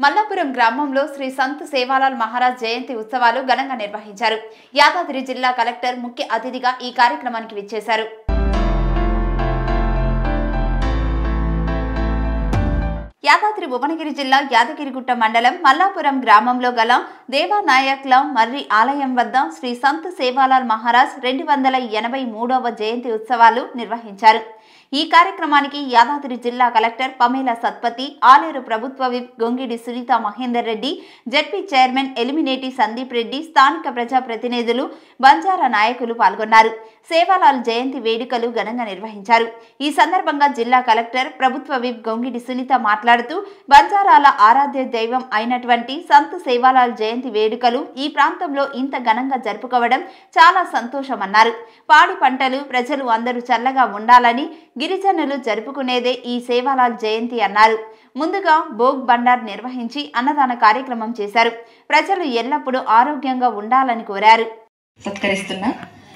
మల్లాపురం గ్రామంలో శ్రీ సంత్ సేవాలాల్ మహారాజ్ జయంతి ఉత్సవాలు ఘనంగా నిర్వహించారు యాదాద్రి జిల్లా కలెక్టర్ ముఖ్య అతిథిగా ఈ కార్యక్రమానికి విచ్చేశారు యాదాద్రి భువనగిరి జిల్లా యాదగిరిగుట్ట మండలం మల్లాపురం గ్రామంలో గల దేవానాయక్ల మర్రి ఆలయం వద్ద శ్రీ సంత్ సేవాలాల్ మహారాజ్ రెండు వందల ఎనభై మూడవ జయంతి ఉత్సవాలు నిర్వహించారు ఈ కార్యక్రమానికి యాదాద్రి జిల్లా కలెక్టర్ పమేల సత్పతి ఆలేరు ప్రభుత్వ whip Gongidi Sunitha Mahender Reddy ZP chairman Elimineti Sandeep Reddy స్థానిక ప్రజాప్రతినిధులు బంజారా నాయకులు పాల్గొన్నారు సేవాలాల్ జయంతి వేడుకలు ఘనంగా నిర్వహించారు ఈ సందర్భంగా జిల్లా కలెక్టర్ ప్రభుత్వ విప్ గొంగిడి సునీత మాట్లాడుతూ బంజారాల ఆరాధ్య దైవం అయినటువంటి సంత్ సేవాలాల్ జయంతి వేడుకలు ఈ ప్రాంతంలో ఇంత ఘనంగా జరుపుకోవడం చాలా సంతోషమన్నారు పాడి పంటలు ప్రజలు అందరూ చల్లగా ఉండాలని గిరిజనులు జరుపుకునేదే ఈ సేవాలాల్ జయంతి అన్నారు ముందుగా భోగ్ బండార్ నిర్వహించి అన్నదాన కార్యక్రమం చేశారు ప్రజలు ఎల్లప్పుడూ ఆరోగ్యంగా ఉండాలని కోరారు సత్కరిస్తున్నా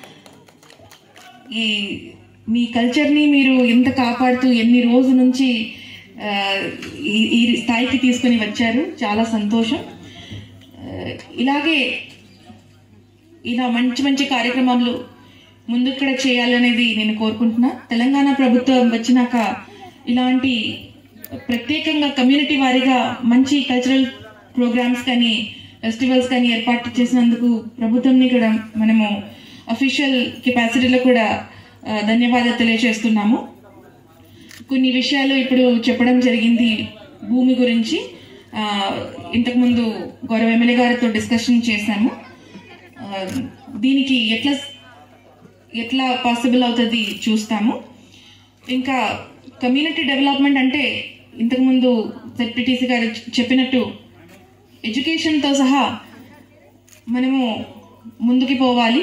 ఈ మీ కల్చర్ని మీరు ఎంత కాపాడుతూ ఎన్ని రోజు నుంచి ఆ, ఈ ఈ స్థాయికి తీసుకొని వచ్చారు చాలా సంతోషం ఆ, ఇలాగే ఇలా మంచి మంచి కార్యక్రమాలు ముందు కూడా చేయాలనేది నేను కోరుకుంటున్నా తెలంగాణ ప్రభుత్వం వచ్చినాక ఇలాంటి ప్రత్యేకంగా కమ్యూనిటీ వారీగా మంచి కల్చరల్ ప్రోగ్రామ్స్ కానీ ఫెస్టివల్స్ కానీ ఏర్పాటు చేసినందుకు ప్రభుత్వంని కూడా మనము అఫీషియల్ కెపాసిటీలో కూడా ఆ, ధన్యవాదాలు తెలియజేస్తున్నాము కొన్ని విషయాలు ఇప్పుడు చెప్పడం జరిగింది భూమి గురించి ఆ, ఇంతకుముందు గౌరవ ఎమ్మెల్యే గారితో డిస్కషన్ చేశాము ఆ, దీనికి ఎట్లా ఎట్లా పాసిబుల్ అవుతుంది చూస్తాము ఇంకా కమ్యూనిటీ డెవలప్మెంట్ అంటే ఇంతకుముందు జెడ్పీటీసీ గారు చెప్పినట్టు ఎడ్యుకేషన్తో సహా మనము ముందుకు పోవాలి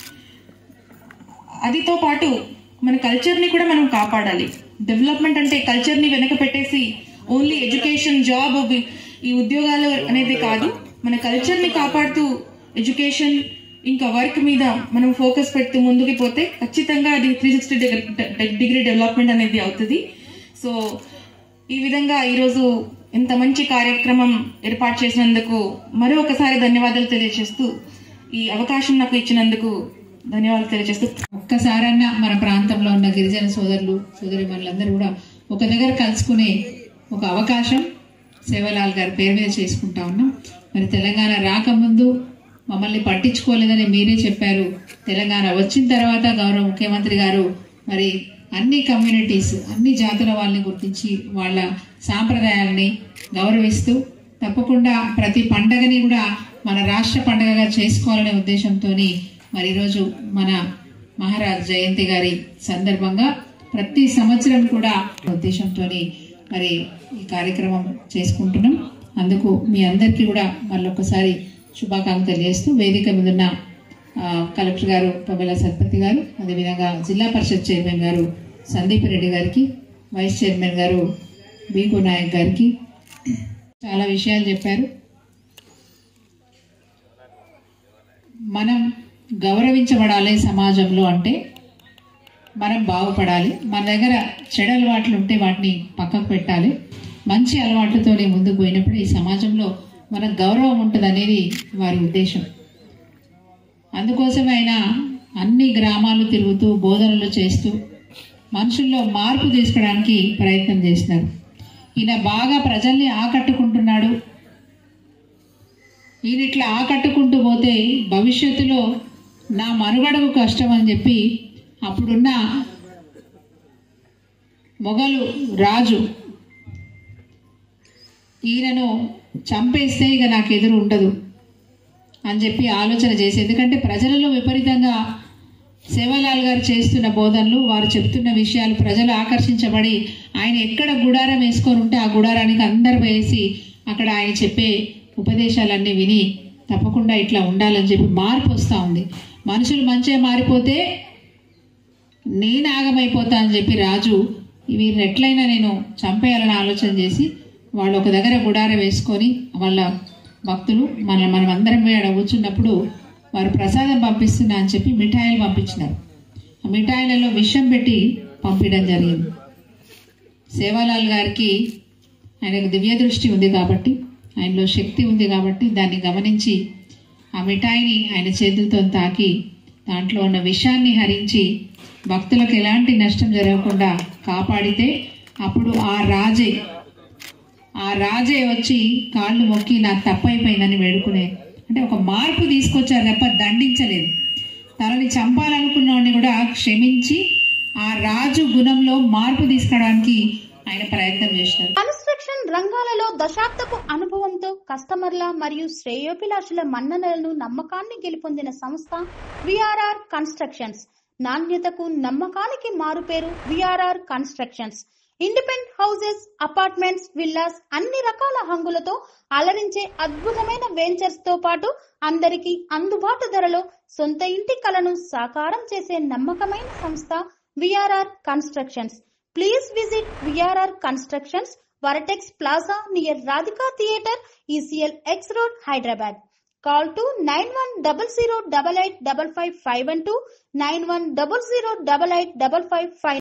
అదితో పాటు మన కల్చర్ని కూడా మనం కాపాడాలి డెవలప్మెంట్ అంటే కల్చర్ని వెనక పెట్టేసి ఓన్లీ ఎడ్యుకేషన్ జాబ్ వి- ఈ ఉద్యోగాలు అనేది కాదు మన కల్చర్ని కాపాడుతూ ఎడ్యుకేషన్ ఇంకా వర్క్ మీద మనం ఫోకస్ పెడుతూ ముందుకు పోతే ఖచ్చితంగా అది త్రీ సిక్స్టీ డిగ్రీ డెవలప్మెంట్ అనేది అవుతుంది సో ఈ విధంగా ఈరోజు ఇంత మంచి కార్యక్రమం ఏర్పాటు చేసినందుకు మరో ఒకసారి ధన్యవాదాలు తెలియజేస్తూ ఈ అవకాశం నాకు ఇచ్చినందుకు ధన్యవాదాలు తెలియజేస్తూ ఒక్కసారన్నా మన ప్రాంతంలో ఉన్న గిరిజన సోదరులు సోదరి మనులందరూ కూడా ఒక దగ్గర కలుసుకునే ఒక అవకాశం సేవలాల్ గారి పేరు మీద చేసుకుంటా ఉన్నాం మరి తెలంగాణ రాకముందు మమ్మల్ని పట్టించుకోలేదని మీరే చెప్పారు తెలంగాణ వచ్చిన తర్వాత గౌరవ ముఖ్యమంత్రి గారు మరి అన్ని కమ్యూనిటీస్ అన్ని జాతుల వాళ్ళని గుర్తించి వాళ్ళ సాంప్రదాయాల్ని గౌరవిస్తూ తప్పకుండా ప్రతి పండగని కూడా మన రాష్ట్ర పండగగా చేసుకోవాలనే ఉద్దేశంతో మరి ఈరోజు మన మహారాజ్ జయంతి గారి సందర్భంగా ప్రతి సంవత్సరం కూడా ఉద్దేశంతో మరి ఈ కార్యక్రమం చేసుకుంటున్నాం అందుకు మీ అందరికీ కూడా మళ్ళొకసారి శుభాకాంక్షలు తెలియజేస్తూ వేదిక మీద ఉన్న ఆ, కలెక్టర్ గారు పవెల సత్పతి గారు అదేవిధంగా జిల్లా పరిషత్ చైర్మన్ గారు సందీప్ రెడ్డి గారికి వైస్ చైర్మన్ గారు బీకు నాయక్ గారికి చాలా విషయాలు చెప్పారు మనం గౌరవించబడాలి సమాజంలో అంటే మనం బాగుపడాలి మన దగ్గర చెడు అలవాట్లు ఉంటే వాటిని పక్కకు పెట్టాలి మంచి అలవాట్లతోనే ముందుకు పోయినప్పుడు ఈ సమాజంలో మనకు గౌరవం ఉంటుంది అనేది వారి ఉద్దేశం అందుకోసమే ఆయన అన్ని గ్రామాలు తిరుగుతూ బోధనలు చేస్తూ మనుషుల్లో మార్పు తీసుకురావడానికి ప్రయత్నం చేస్తున్నారు ఈయన బాగా ప్రజల్ని ఆకట్టుకుంటున్నాడు ఈయన ఇట్లా ఆకట్టుకుంటూ పోతే భవిష్యత్తులో నా మనుగడకు కష్టం అని చెప్పి అప్పుడున్న మొఘలు రాజు ఈయనను చంపేస్తే ఇక నాకు ఎదురు ఉండదు అని చెప్పి ఆలోచన చేసి ఎందుకంటే ప్రజలలో విపరీతంగా సేవలాల్ గారు చేస్తున్న బోధనలు వారు చెప్తున్న విషయాలు ప్రజలు ఆకర్షించబడి ఆయన ఎక్కడ గుడారం వేసుకొని ఉంటే ఆ గుడారానికి అందరు వేసి అక్కడ ఆయన చెప్పే ఉపదేశాలన్నీ విని తప్పకుండా ఇట్లా ఉండాలని చెప్పి మార్పు వస్తూ ఉంది మనుషులు మంచిగా మారిపోతే నేను ఆగమైపోతా అని చెప్పి రాజు వీరిని ఎట్లయినా నేను చంపేయాలని ఆలోచన చేసి వాళ్ళు ఒక దగ్గర గుడార వేసుకొని వాళ్ళ భక్తులు మన మనం అందరం పోయి ఆడ కూర్చున్నప్పుడు వారు ప్రసాదం పంపిస్తున్నా అని చెప్పి మిఠాయిలు పంపించినారు ఆ మిఠాయిలలో విషం పెట్టి పంపించడం జరిగింది సేవాలాల్ గారికి ఆయనకు దివ్య దృష్టి ఉంది కాబట్టి ఆయనలో శక్తి ఉంది కాబట్టి దాన్ని గమనించి ఆ మిఠాయిని ఆయన చేతులతో తాకి దాంట్లో ఉన్న విషాన్ని హరించి భక్తులకు ఎలాంటి నష్టం జరగకుండా కాపాడితే అప్పుడు ఆ రాజే ఆ రాజే వచ్చి కాళ్ళు మొక్కి నాకు తప్పైపోయిందని వేడుకునే అంటే ఒక మార్పు తీసుకొచ్చారు తప్ప దండించలేదు తనని చంపాలనుకున్నవాడిని కూడా క్షమించి ఆ రాజు గుణంలో మార్పు తీసుకురావడానికి ఆయన ప్రయత్నం చేశారు కన్స్ట్రక్షన్ రంగాలలో దశాబ్దపు అనుభవంతో కస్టమర్ల మరియు శ్రేయోభిలాషుల మన్ననలను నమ్మకాన్ని గెలుపొందిన సంస్థ విఆర్ఆర్ కన్స్ట్రక్షన్స్ నాణ్యతకు నమ్మకానికి మారుపేరు VRR constructions independent houses apartments villas అన్ని రకాల హంగులతో అలరించే అద్భుతమైన వెంచర్స్ తో పాటు అందరికీ అందుబాటు ధరలో సొంత ఇంటి కలను సాకారం చేసే నమ్మకమైన సంస్థ VRR constructions please visit VRR constructions Vertex plaza near Radhika theatre ECIL X road Hyderabad call to nine one double zero double eight double five five one two nine one double zero double eight double five five